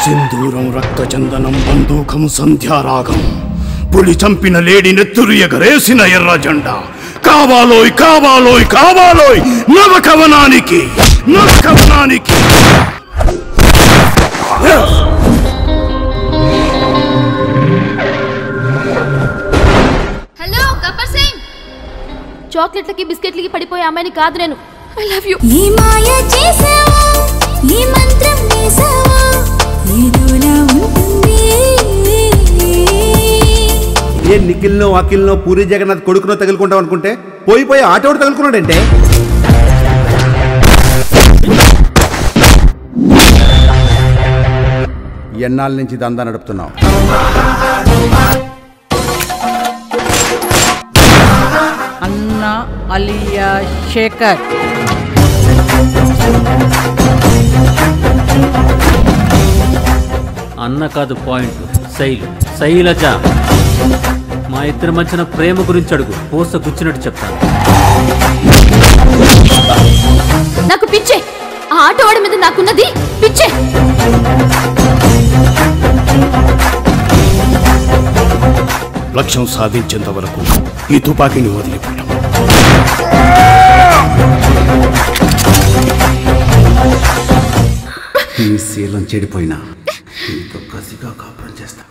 సింధూరం రక్తచందనం బందూకం సంధ్యారాగం పులి చంపిన లేడి నెత్తురు ఎగరేసిన ఎర్ర జెండా కావాలోయ్ కావాలోయ్ కావాలోయ్ నవకవనానికి నవకవనానికి హలో గబ్బర్ సింగ్ చాక్లెట్లకి బిస్కెట్లకి పడిపోయే అమ్మాయిని కాదు నేను ఐ లవ్ యూ ఈ మాయ చేసావా ఈ మంత్రం వేసావా ఏదోలా ఉంటుంది ఏ నిఖిల్నో అఖిల్నో పూరి జగన్నాథ్ కొడుకునో తగులుకుంటాం అనుకుంటే పోయి పోయి ఆటోడు తగులుకున్నాడంటే ఎన్నాళ్ళ నుంచి దందా నడుపుతున్నావు అన్న అలియా శేఖర్ అన్న కాదు పాయింట్ శైలు శైలజ మా ఇద్దరి మధ్యన ప్రేమ గురించి అడుగు పోస గుచ్చినట్టు చెప్తాను నాకు పిచ్చే ఆ ఆటో వాడి మీద నాకున్నది పిచ్చే లక్ష్యం సాధించేంత వరకు ఈ తుపాకీని వదిలిపెట్టం ఈ శీలం చెడిపోయినా ఇంతో కసిగా కాపురం చేస్తా